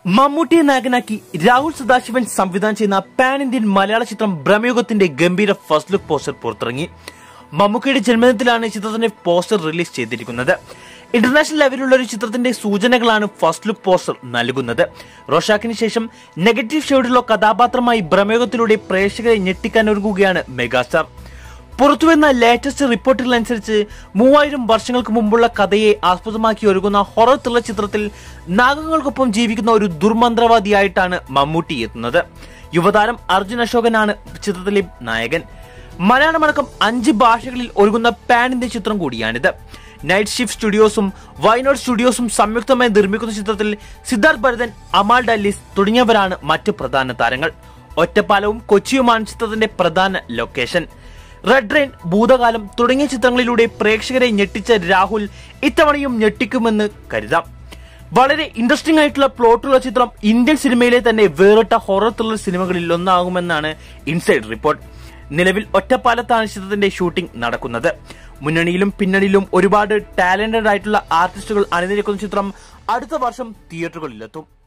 മമ്മൂട്ടിയെ നായകനാക്കി രാഹുൽ സദാശിവൻ സംവിധാനം ചെയ്യുന്ന പാൻ ഇന്ത്യൻ മലയാള ചിത്രം ബ്രഹ്മയുഗത്തിന്റെ ഗംഭീര ഫസ്റ്റ് ലുക്ക് പോസ്റ്റർ പുറത്തിറങ്ങി മമ്മൂക്കയുടെ ജന്മദിനത്തിലാണ് ചിത്രത്തിന്റെ പോസ്റ്റർ റിലീസ് ചെയ്തിരിക്കുന്നത് ഇന്റർനാഷണൽ ലെവലിലുള്ള ഒരു ചിത്രത്തിന്റെ സൂചനകളാണ് ഫസ്റ്റ് ലുക്ക് പോസ്റ്റർ നൽകുന്നത് റോഷാക്കിന് ശേഷം നെഗറ്റീവ് ഷെയ്ഡിലുള്ള കഥാപാത്രമായി ബ്രഹ്മയുഗത്തിലൂടെ പ്രേക്ഷകരെ ഞെട്ടിക്കാൻ ഒരുങ്ങുകയാണ് മെഗാസ്റ്റാർ പുറത്തുവരുന്ന ലേറ്റസ്റ്റ് റിപ്പോർട്ടുകൾ അനുസരിച്ച് മൂവായിരം വർഷങ്ങൾക്ക് മുമ്പുള്ള കഥയെ ആസ്പദമാക്കി ഒരുങ്ങുന്ന ഹൊറർ ത്രില്ലർ ചിത്രത്തിൽ നാഗങ്ങൾക്കൊപ്പം ജീവിക്കുന്ന ഒരു ദുർമന്ത്രവാദിയായിട്ടാണ് മമ്മൂട്ടി എത്തുന്നത് യുവതാരം അർജുൻ അശോകനാണ് ചിത്രത്തിലെ നായകൻ മലയാളമടക്കം അഞ്ച് ഭാഷകളിൽ ഒരുങ്ങുന്ന പാൻ ഇന്ത്യൻ ചിത്രം കൂടിയാണിത് നൈറ്റ് ഷിഫ്റ്റ് സ്റ്റുഡിയോസും വൈനോഡ് സ്റ്റുഡിയോസും സംയുക്തമായി നിർമ്മിക്കുന്ന ചിത്രത്തിൽ സിദ്ധാർത്ഥ് ഭരതൻ അമാൽ ഡല്ലിസ് തുടങ്ങിയവരാണ് മറ്റു പ്രധാന താരങ്ങൾ ഒറ്റപ്പാലവും കൊച്ചിയുമാണ് ചിത്രത്തിന്റെ പ്രധാന ലൊക്കേഷൻ റെഡ് റെയിൻ ഭൂതകാലം തുടങ്ങിയ ചിത്രങ്ങളിലൂടെ പ്രേക്ഷകരെ ഞെട്ടിച്ച രാഹുൽ ഇത്തവണയും ഞെട്ടിക്കുമെന്ന് കരുതാം വളരെ ഇൻട്രസ്റ്റിംഗ് ആയിട്ടുള്ള പ്ലോട്ടുള്ള ചിത്രം ഇന്ത്യൻ സിനിമയിലെ തന്നെ വേറിട്ട ഹൊറർ ത്രില്ലർ സിനിമകളിൽ ഒന്നാകുമെന്നാണ് ഇൻസൈഡ് റിപ്പോർട്ട് നിലവിൽ ഒറ്റപ്പാലത്താണ് ചിത്രത്തിന്റെ ഷൂട്ടിംഗ് നടക്കുന്നത് മുന്നണിയിലും പിന്നണിയിലും ഒരുപാട് ടാലന്റഡ് ആയിട്ടുള്ള ആർട്ടിസ്റ്റുകൾ അണിനിരക്കുന്ന ചിത്രം അടുത്ത വർഷം തിയേറ്ററുകളിലെത്തും